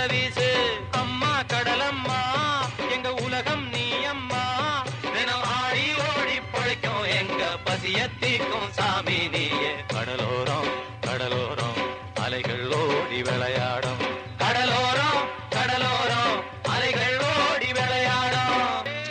வீசு அம்மா கடலம்மா எங்க உலகம் நீ அம்மா தினம் ஆடி ஓடி பழைக்கும் எங்க பசியத்திக்கும் சாமி நீயே கடலோரம் கடலோரம் அலைகள் ஓடி விளையாடும் கடலோரம் கடலோரம் அலைகள் ஓடி விளையாடும்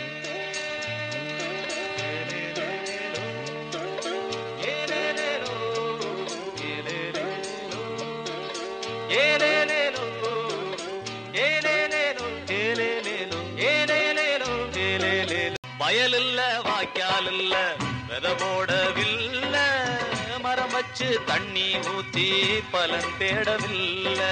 ஏலேலேலோ, ஏலேலேலோ, ஏலேலேலோ, ஏலேலேலோ, ஏலேலேலோ, ஏலேலேலோ, ஏலேலேலோ. வயலில்ல வாய்க்கால் இல்ல வித போடவில்ல மரம் வச்சு தண்ணி ஊத்தி பலன் தேடவில்லை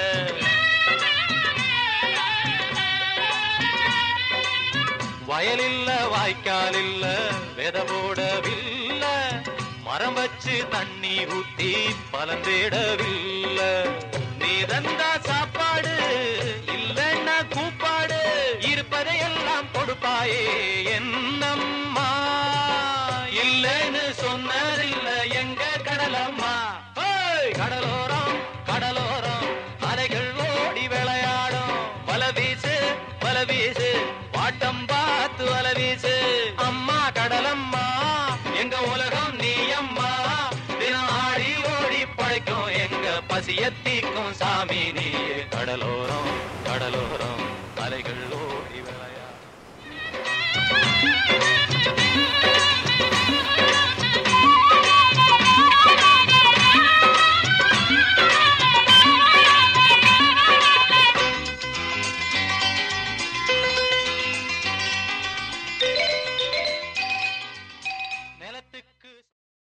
வயலில்ல வாய்க்கால் இல்ல வித போடவில்ல மரம் வச்சு தண்ணி ஊத்தி பலன் தேடவில்ல நீ தந்தா சாப்பாடு இல்லன்னா கூப்பாடு இருப்பதையெல்லாம் கொடுப்பாயே என்னம்மா இல்லைன்னு சொன்னதில்ல எங்க கடலம்மா ஏய், கடலோரம் கடலோரம் அலைகள் ஓடி விளையாடும் வல வீசு வல வீசு வாட்டம் பார்த்து வல வீசு அம்மா கடலம்மா எங்க உலகம் நீ அம்மா தினம் ஆடி ஓடி பழைக்கும் எங்க பசியத்திக்கும் சாமி நீ கடலோரம்